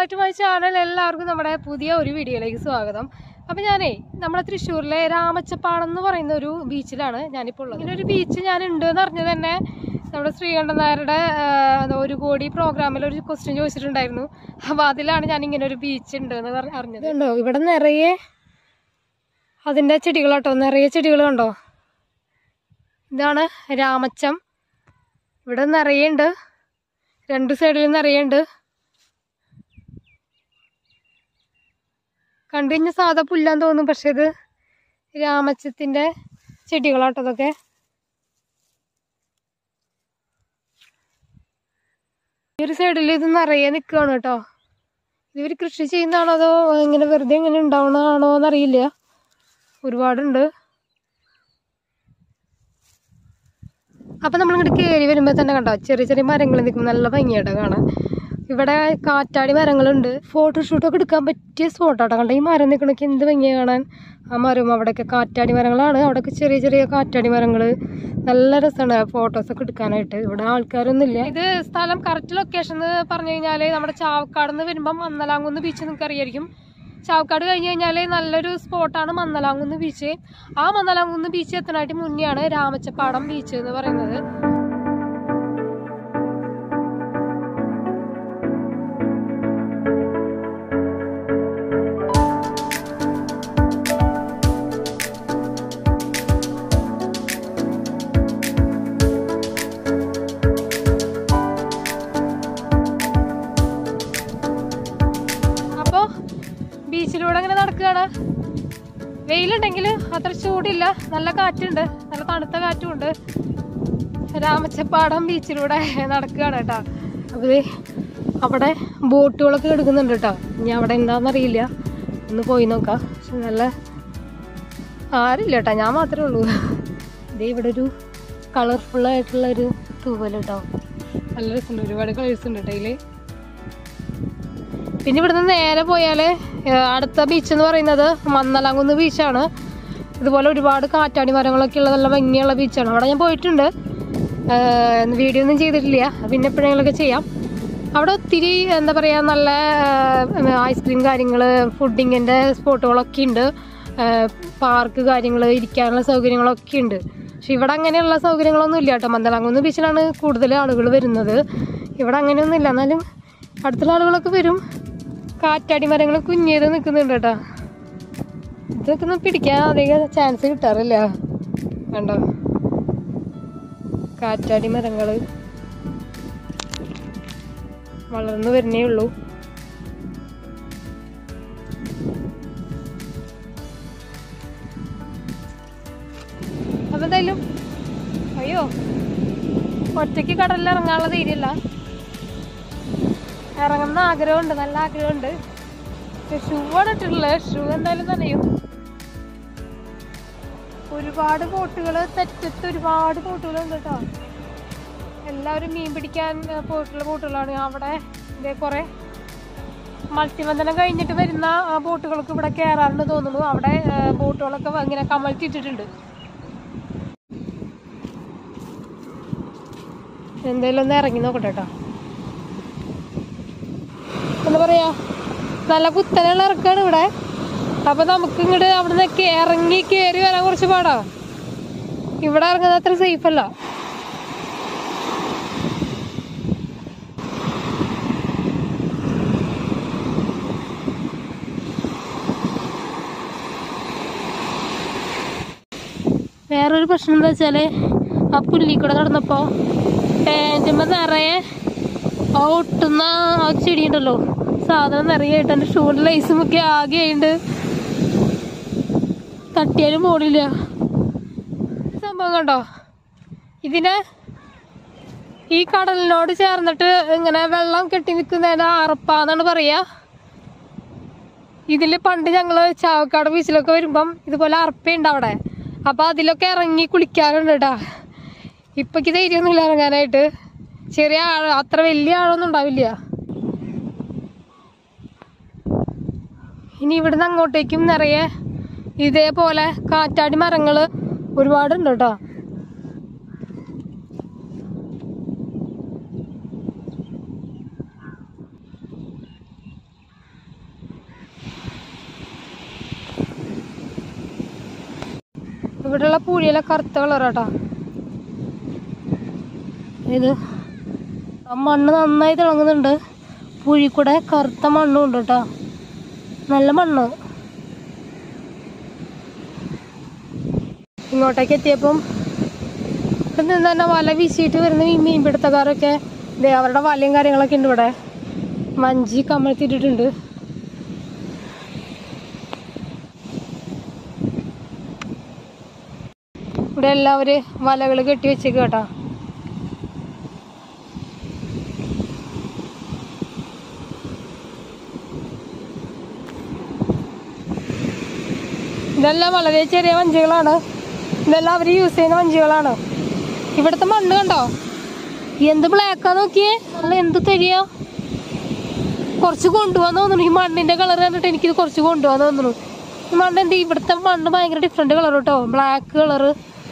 back to my channel എല്ലാവർക്കും നമ്മുടെ പുതിയ ഒരു വീഡിയോയിലേക്ക് സ്വാഗതം അപ്പം ഞാനേ നമ്മുടെ തൃശ്ശൂരിലെ രാമച്ചപ്പാടം എന്ന് പറയുന്ന ഒരു ബീച്ചിലാണ് ഞാനിപ്പോൾ ഉള്ളത് ഇങ്ങനെ ഒരു ബീച്ച് ഞാൻ ഉണ്ട് എന്ന് അറിഞ്ഞത് തന്നെ നമ്മുടെ ശ്രീകണ്ഠൻ നായരുടെ ആ, ഒരു കോടി പ്രോഗ്രാമിൽ ഒരു ക്വസ്റ്റ്യൻ ചോദിച്ചിട്ടുണ്ടായിരുന്നു അപ്പോൾ അതിലാണ് ഞാൻ ഇങ്ങനെ ഒരു ബീച്ച് ഉണ്ട് എന്ന് പറഞ്ഞ് അറിഞ്ഞത് ഉണ്ടോ ഇവിടെ നിറയെ അതിൻ്റെ ചെടികളാട്ടോ നിറയെ ചെടികൾ കണ്ടോ ഇതാണ് രാമച്ചം ഇവിടെ നിറയെ ഉണ്ട് രണ്ട് സൈഡിലും നിറയെ ഉണ്ട് കണ്ടു കഴിഞ്ഞാൽ സാധാ പുല്ലാന്ന് തോന്നും പക്ഷെ ഇത് രാമച്ചത്തിന്റെ ചെടികളാട്ടോ അതൊക്കെ ഈ ഒരു സൈഡിൽ ഇത് നിറയെ നിൽക്കുകയാണ് കേട്ടോ ഇവർ കൃഷി ചെയ്യുന്നതാണോ അതോ ഇങ്ങനെ വെറുതെ ഇങ്ങനെ ഉണ്ടാവണതാണോ എന്നറിയില്ല ഒരുപാടുണ്ട് അപ്പം നമ്മളിങ്ങോട്ട് കയറി വരുമ്പോൾ തന്നെ കണ്ടോ ചെറിയ ചെറിയ മരങ്ങൾ നിൽക്കും നല്ല ഭംഗിയാട്ടോ കാണാൻ ഇവിടെ കാറ്റാടി മരങ്ങളുണ്ട് ഫോട്ടോഷൂട്ടൊക്കെ എടുക്കാൻ പറ്റിയ സ്പോട്ടാട്ടോ കണ്ടോ ഈ മരം നിൽക്കണൊക്കെ എന്ത് ഭംഗിയാണ് കാണാൻ ആ മരവും അവിടെയൊക്കെ കാറ്റാടി മരങ്ങളാണ് അവിടെയൊക്കെ ചെറിയ ചെറിയ കാറ്റാടി മരങ്ങൾ നല്ല രസമാണ് ഫോട്ടോസൊക്കെ എടുക്കാനായിട്ട് ഇവിടെ ആൾക്കാരൊന്നുമില്ല ഇത് സ്ഥലം കറക്റ്റ് ലൊക്കേഷൻ എന്ന് പറഞ്ഞു കഴിഞ്ഞാൽ നമ്മുടെ ചാവക്കാട് നിന്ന് വരുമ്പം മന്നലാങ്കുന്ന് ബീച്ച് നിങ്ങൾക്ക് അറിയായിരിക്കും ചാവക്കാട് കഴിഞ്ഞ് കഴിഞ്ഞാൽ നല്ലൊരു സ്പോട്ടാണ് മന്നലാങ്കുന്ന് ബീച്ച് ആ മന്നലാങ്കുന്ന് ബീച്ച് എത്താനായിട്ട് മുന്നെയാണ് രാമച്ചപ്പാടം ബീച്ച് എന്ന് പറയുന്നത് അപ്പോൾ ബീച്ചിലൂടെ ഇങ്ങനെ നടക്കുകയാണ് വെയിലുണ്ടെങ്കിൽ അത്ര ചൂടില്ല നല്ല കാറ്റുണ്ട് നല്ല തണുത്ത കാറ്റും ഉണ്ട് രാമച്ചപ്പാടം ബീച്ചിലൂടെ നടക്കുകയാണ് കേട്ടോ അപ്പോൾ ദേ അവിടെ ബോട്ടുകളൊക്കെ എടുക്കുന്നുണ്ട് കേട്ടോ ഇനി അവിടെ എന്താണെന്നറിയില്ല ഒന്ന് പോയി നോക്കാം പക്ഷെ നല്ല ആരില്ല കേട്ടോ ഞാൻ മാത്രമേ ഉള്ളൂ ഇതേ ഇവിടെ ഒരു കളർഫുൾ ആയിട്ടുള്ള ഒരു തൂവൽ കേട്ടോ നല്ല രസമുണ്ട് ഒരുപാട് കളേഴ്സ് ഉണ്ട് കേട്ടോ ഇതിൽ പിന്നെ ഇവിടുന്ന് നേരെ പോയാൽ അടുത്ത ബീച്ച് എന്ന് പറയുന്നത് മന്നലാങ്കുന്ന് ബീച്ചാണ് ഇതുപോലെ ഒരുപാട് കാറ്റാടി മരങ്ങളൊക്കെ ഉള്ള നല്ല ഭംഗിയുള്ള ബീച്ചാണ് അവിടെ ഞാൻ പോയിട്ടുണ്ട് വീഡിയോ ഒന്നും ചെയ്തിട്ടില്ല പിന്നെ എപ്പോഴെങ്കിലുമൊക്കെ ചെയ്യാം അവിടെ ഒത്തിരി എന്താ പറയുക നല്ല ഐസ്ക്രീം കാര്യങ്ങൾ ഫുഡിങ്ങിൻ്റെ സ്പോട്ടുകളൊക്കെ ഉണ്ട് പാർക്ക് കാര്യങ്ങൾ ഇരിക്കാനുള്ള സൗകര്യങ്ങളൊക്കെ ഉണ്ട് പക്ഷെ ഇവിടെ അങ്ങനെയുള്ള സൗകര്യങ്ങളൊന്നും ഇല്ല കേട്ടോ മന്ദലാങ്കുന്ന് ബീച്ചിലാണ് കൂടുതൽ ആളുകൾ വരുന്നത് ഇവിടെ അങ്ങനെയൊന്നും ഇല്ല എന്നാലും അടുത്തുള്ള ആളുകളൊക്കെ വരും കാറ്റാടി മരങ്ങൾ കുഞ്ഞേത് നിൽക്കുന്നുണ്ട് കേട്ടോ ഇതൊക്കെ ഒന്നും പിടിക്കാൻ അധികം ചാൻസ് കിട്ടാറില്ല കണ്ടോ കാറ്റാടി മരങ്ങൾ വളർന്നു വരുന്നേ ഉള്ളൂ അപ്പൊ എന്തായാലും അയ്യോ ഒറ്റയ്ക്ക് കടലിൽ ഇറങ്ങാനുള്ള ധൈര്യമില്ല ഇറങ്ങുന്ന ആഗ്രഹമുണ്ട് നല്ല ആഗ്രഹമുണ്ട് പക്ഷെ ഷൂ ആണ് ഇട്ടിട്ടുള്ളത് ഷൂ എന്തായാലും നനയും ഒരുപാട് ബോട്ടുകൾ തെറ്റത്ത് ഒരുപാട് ബോട്ടുകളുണ്ട് കേട്ടോ എല്ലാവരും മീൻ പിടിക്കാൻ ഏർ, പോയിട്ടുള്ള ബോട്ടുകളാണ് അവിടെ ഇതേ കുറെ മത്സ്യബന്ധനം കഴിഞ്ഞിട്ട് വരുന്ന ആ, ബോട്ടുകൾക്ക് ഇവിടെ കയറാറുണ്ട് തോന്നുന്നു അവിടെ ഏർ, ബോട്ടുകളൊക്കെ വ- ഇങ്ങനെ കമഴ്ത്തിയിട്ടിട്ടുണ്ട് എന്തായാലും ഒന്ന് ഇറങ്ങി നോക്കട്ടെ കേട്ടോ എന്താ പറയാ നല്ല കുത്തനുള്ള ഇറക്കാണ് ഇവിടെ അപ്പൊ നമുക്ക് ഇങ്ങോട്ട് അവിടെ നിന്ന് ഇറങ്ങി കയറി വരാൻ കുറച്ച് പാടാ ഇവിടെ ഇറങ്ങുന്നത് അത്ര സേഫ് അല്ല വേറൊരു പ്രശ്നം എന്താ വെച്ചാല് ആ പുല്ലി കൂടെ നടന്നപ്പോ പാൻറ്റുമ്പോ നിറയെ ആ ഒട്ടുന്ന ആ ചെടി ഉണ്ടല്ലോ സാധനം നിറയായിട്ട് എൻ്റെ ഷൂവിൻ്റെ ലൈസും ഒക്കെ ആകെ ആയിണ്ട് തട്ടിയാലും പോണില്ല സംഭവം കണ്ടോ ഇതിനെ ഈ കടലിനോട് ചേർന്നിട്ട് ഇങ്ങനെ വെള്ളം കെട്ടി നിൽക്കുന്നതിന് അറപ്പാന്നാണ് പറയാ ഇതില് പണ്ട് ഞങ്ങള് ചാവക്കാട് ബീച്ചിലൊക്കെ വരുമ്പം ഇതുപോലെ അറപ്പയുണ്ട് അവിടെ അപ്പൊ അതിലൊക്കെ ഇറങ്ങി കുളിക്കാറുണ്ട് കേട്ടാ ഇപ്പൊക്ക് ധൈര്യമൊന്നുമില്ല ഇറങ്ങാനായിട്ട് ചെറിയ ആഴ അത്ര വലിയ ആഴമൊന്നും ഉണ്ടാവില്ല ഇനി ഇവിടുന്ന് അങ്ങോട്ടേക്കും നിറയെ ഇതേപോലെ കാറ്റാടി മരങ്ങള് ഒരുപാടുണ്ട് കേട്ടോ ഇവിടെയുള്ള പൂഴിയെല്ലാം കറുത്ത കളറാട്ടാ ഇത് ആ മണ്ണ് നന്നായി തിളങ്ങുന്നുണ്ട് പൂഴി കൂടെ കറുത്ത മണ്ണും ഉണ്ട് കേട്ടോ നല്ല മണ്ണ് ഇങ്ങോട്ടേക്ക് എത്തിയപ്പം ഇവിടെ നിന്ന് തന്നെ വല വീശിയിട്ട് വരുന്ന ഈ മീൻപിടുത്തക്കാരൊക്കെ ദേ അവരുടെ വലയും കാര്യങ്ങളൊക്കെ ഉണ്ട് ഇവിടെ മഞ്ചി കമഴ്ത്തിയിട്ടിട്ടുണ്ട് ഇവിടെ എല്ലാവരും വലകൾ കെട്ടി വെച്ചേക്ക് കേട്ടോ ഇതെല്ലാം വളരെ ചെറിയ വഞ്ചികളാണ് ഇതെല്ലാം അവർ യൂസ് ചെയ്യുന്ന വഞ്ചികളാണ് ഇവിടുത്തെ മണ്ണ് കണ്ടോ എന്ത് ബ്ലാക്കാ നോക്കിയേ അല്ല എന്ത് തരിക കുറച്ച് കൊണ്ടുപോകാൻ തോന്നുന്നു ഈ മണ്ണിന്റെ കളർ കണ്ടിട്ട് എനിക്കിത് കുറച്ച് കൊണ്ടുപോകാൻ തോന്നുന്നു ഈ മണ്ണ് എന്ത് ഇവിടുത്തെ മണ്ണ് ഭയങ്കര ഡിഫറെന്റ് കളർ കേട്ടോ ബ്ലാക്ക് കളറ്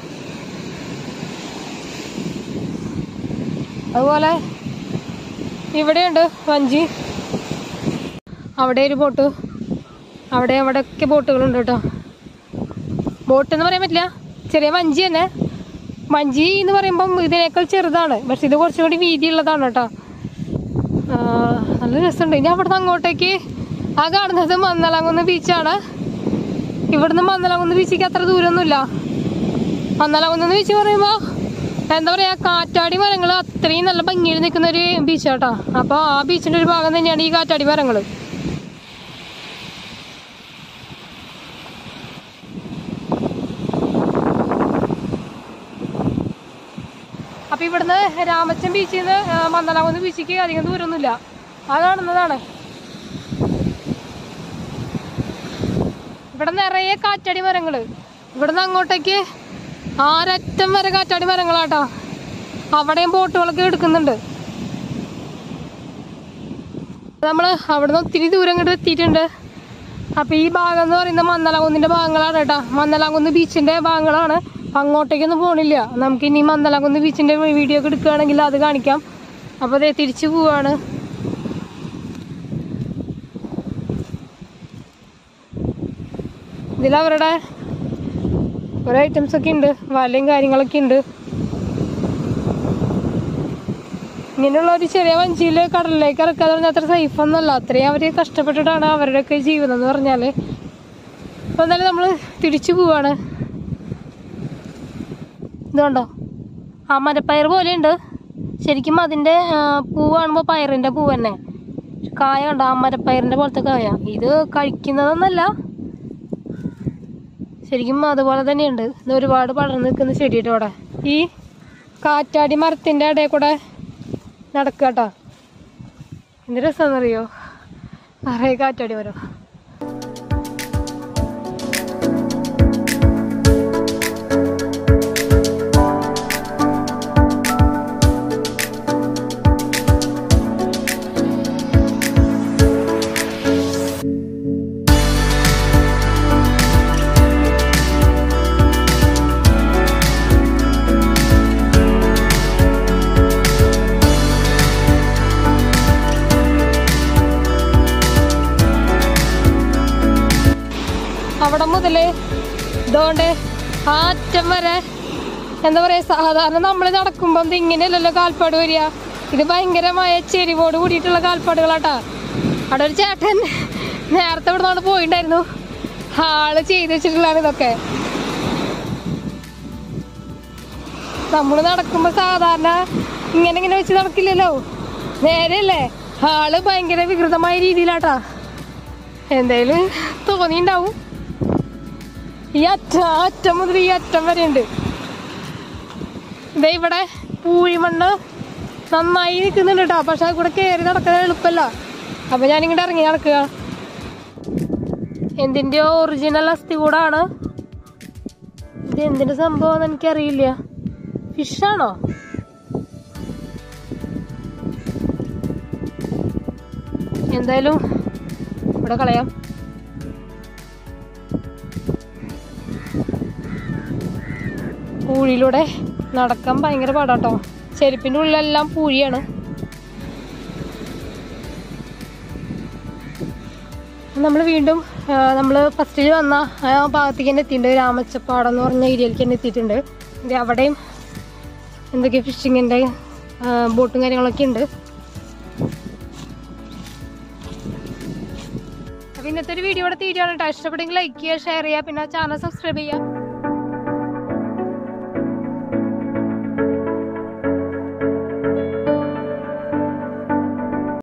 അതുപോലെ ഇവിടെയുണ്ട് വഞ്ചി അവിടെ ഒരു ബോട്ട് അവിടെ അവിടെയൊക്കെ ബോട്ടുകളുണ്ട് കേട്ടോ ബോട്ട് എന്ന് പറയാൻ പറ്റില്ല ചെറിയ വഞ്ചി തന്നെ വഞ്ചി എന്ന് പറയുമ്പം ഇതിനേക്കാൾ ചെറുതാണ് പക്ഷെ ഇത് കുറച്ചും കൂടി വീതിയുള്ളതാണ് കേട്ടോ ആ, നല്ല രസമുണ്ട് ഇനി അവിടുന്ന് അങ്ങോട്ടേക്ക് ആ കാണുന്നത് മന്നലാങ്കുന്ന് ബീച്ചാണ് ഇവിടുന്ന് മന്നലാങ്കുന്ന് ബീച്ചിക്ക് അത്ര ദൂരമൊന്നുമില്ല മന്നലാങ്കുന്ന് ബീച്ച് പറയുമ്പോൾ എന്താ പറയാ കാറ്റാടി മരങ്ങൾ അത്രയും നല്ല ഭംഗിയിൽ നിൽക്കുന്ന ഒരു ബീച്ചാട്ടോ അപ്പോൾ ആ ബീച്ചിന്റെ ഒരു ഭാഗം തന്നെയാണ് ഈ കാറ്റാടി മരങ്ങൾ അപ്പൊ ഇവിടുന്ന് രാമച്ചൻ ബീച്ചിൽ നിന്ന് മന്ദലാകുന്ന് ബീച്ചിക്ക് അധികം ദൂരമൊന്നുമില്ല ആ കാണുന്നതാണ് ഇവിടെ നിറയെ കാറ്റാടി മരങ്ങള് ഇവിടുന്ന് അങ്ങോട്ടേക്ക് ആരറ്റം വരെ കാറ്റാടി മരങ്ങളാട്ടോ അവിടെയും ബോട്ടുകളൊക്കെ എടുക്കുന്നുണ്ട് നമ്മള് അവിടുന്ന് ഒത്തിരി ദൂരം ഇങ്ങോട്ട് എത്തിയിട്ടുണ്ട് അപ്പൊ ഈ ഭാഗം എന്ന് പറയുന്നത് മന്ദലാകുന്നിന്റെ ഭാഗങ്ങളാണ് കേട്ടോ മന്ദലാകുന്ന് ബീച്ചിന്റെ ഭാഗങ്ങളാണ് അങ്ങോട്ടേക്കൊന്നും പോണില്ല നമുക്ക് ഇനി മന്ദലാകുന്ന് ബീച്ചിന്റെ വീഡിയോ ഒക്കെ എടുക്കുകയാണെങ്കിൽ അത് കാണിക്കാം അപ്പൊ അതെ തിരിച്ചു പോവാണ് ഇതിലവരുടെ കുറെ ഐറ്റംസ് ഒക്കെ ഉണ്ട് വലയും കാര്യങ്ങളൊക്കെ ഉണ്ട് ഇങ്ങനെയുള്ള ഒരു ചെറിയ വഞ്ചിയിൽ കടലിലേക്ക് ഇറക്കാന്ന് പറഞ്ഞാൽ അത്ര സേഫ് ഒന്നല്ല അത്രയും അവര് കഷ്ടപ്പെട്ടിട്ടാണ് അവരുടെയൊക്കെ ജീവിതം എന്ന് പറഞ്ഞാല് അപ്പൊ എന്തായാലും നമ്മള് തിരിച്ചു പോവാണ് ഇതുണ്ടോ ആ മരപ്പയർ പോലെ ഉണ്ട് ശരിക്കും അതിന്റെ ആ, പൂ കാണുമ്പോൾ പയറിന്റെ പൂ തന്നെ കായ കണ്ടോ ആ മരപ്പയറിന്റെ പോലത്തെ കായ ഇത് കഴിക്കുന്നതൊന്നല്ല ശരിക്കും അതുപോലെ തന്നെയുണ്ട് ഇത് ഒരുപാട് പടർന്ന് നിൽക്കുന്ന ചെടിയുടെ അവിടെ ഈ കാറ്റാടി മരത്തിന്റെ ഇടയിൽ കൂടെ നടക്കാട്ടോ എന്ത് രസമെന്നറിയോ നിറയെ കാറ്റാടി മരം അവിടെ മുതല് ഇതുകൊണ്ട് ആ അറ്റം വരെ എന്താ പറയാ സാധാരണ നമ്മൾ നടക്കുമ്പം ഇത് ഇങ്ങനെയല്ലല്ലോ കാൽപ്പാട് വരിക ഇത് ഭയങ്കരമായ ചെരിവോട് കൂടിയിട്ടുള്ള കാൽപ്പാടുകളാട്ടാ അവിടെ ഒരു ചേട്ടൻ നേരത്തെ ഇവിടെ നിന്ന് പോയിണ്ടായിരുന്നു ആള് ചെയ്ത് വെച്ചിട്ടുള്ളതാണ് ഇതൊക്കെ നമ്മൾ നടക്കുമ്പോ സാധാരണ ഇങ്ങനെ ഇങ്ങനെ വെച്ച് നടക്കില്ലല്ലോ നേരെയല്ലേ ആള് ഭയങ്കര വികൃതമായ രീതിയിലാട്ടാ എന്തായാലും തോന്നിണ്ടാവും ഈ അറ്റം ആ അറ്റം മുതൽ ഈ അറ്റം വരെ ഉണ്ട് ദേ ഇവിടെ പൂഴിമണ്ണ് നന്നായി നിൽക്കുന്നുണ്ട് കേട്ടോ പക്ഷെ അത് കൂടെ കയറി നടക്കാൻ എളുപ്പമല്ല അപ്പൊ ഞാനിങ്ങോട്ട് ഇറങ്ങി നടക്കുക എന്തിന്റെയോ ഒറിജിനൽ അസ്ഥി കൂടാണ് ഇത് എന്തിന്റെ സംഭവം എനിക്കറിയില്ല ഫിഷാണോ എന്തായാലും ഇവിടെ കളയാം പൂഴിയിലൂടെ നടക്കാൻ ഭയങ്കര പാടാട്ടോ ചെരുപ്പിന്റെ ഉള്ളിലെല്ലാം പൂഴിയാണ് നമ്മൾ വീണ്ടും നമ്മൾ ഫസ്റ്റിൽ വന്ന ആ ഭാഗത്തേക്ക് തന്നെ എത്തിയിട്ടുണ്ട് രാമച്ചപ്പാടം എന്ന് പറഞ്ഞ ഏരിയയിലേക്ക് തന്നെ എത്തിയിട്ടുണ്ട് ഇത് അവിടെയും എന്തൊക്കെ ഫിഷിങ്ങിൻ്റെ ബോട്ടും കാര്യങ്ങളൊക്കെ ഉണ്ട് അപ്പോൾ ഇന്നത്തെ ഒരു വീഡിയോ ഇവിടെ തീരുകയാണ് കേട്ടോ ഇഷ്ടപ്പെട്ടെങ്കിൽ ലൈക്ക് ചെയ്യുക ഷെയർ ചെയ്യുക പിന്നെ ചാനൽ സബ്സ്ക്രൈബ് ചെയ്യുക